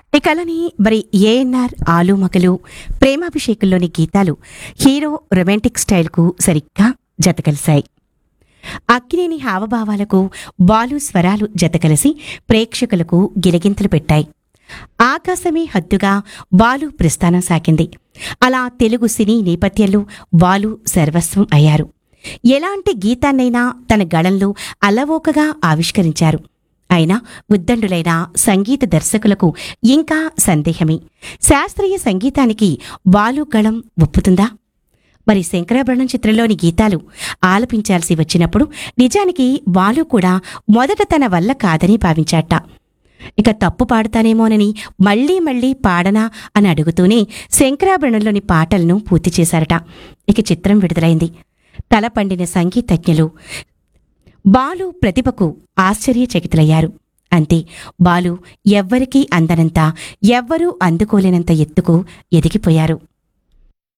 ఈ కళని మరి ఏఎన్ఆర్ ఆలుమగలు ప్రేమాభిషేకంలోని గీతాలు హీరో రొమాంటిక్ స్టైల్కు సరిగ్గా జతకలిశాయి అక్కినేని హావభావాలకు బాలు స్వరాలు జతకలిసి ప్రేక్షకులకు గిలగింతలు పెట్టాయి ఆకాశమే హద్దుగా బాలు ప్రస్థానం సాగింది అలా తెలుగు సినీ నేపథ్యంలో బాలు సర్వస్వం అయ్యారు ఎలాంటి గీతాన్నైనా తన గళంలో అలవోకగా ఆవిష్కరించారు అయినా ఉద్దండులైన సంగీత దర్శకులకు ఇంకా సందేహమే శాస్త్రీయ సంగీతానికి బాలు గళం ఒప్పుతుందా మరి శంకరాభరణం చిత్రంలోని గీతాలు ఆలపించాల్సి వచ్చినప్పుడు నిజానికి బాలు కూడా మొదట తన వల్ల కాదని భావించాట ఇక తప్పు పాడుతానేమోనని మళ్ళీ మళ్ళీ పాడనా అని అడుగుతూనే శంకరాభరణంలోని పాటలను పూర్తి చేశారట ఇక చిత్రం విడుదలైంది తల పండిన సంగీతజ్ఞులు బాలు ప్రతిభకు ఆశ్చర్యచకితులయ్యారు అంతే బాలు ఎవ్వరికీ అందనంత ఎవ్వరూ అందుకోలేనంత ఎత్తుకు ఎదిగిపోయారు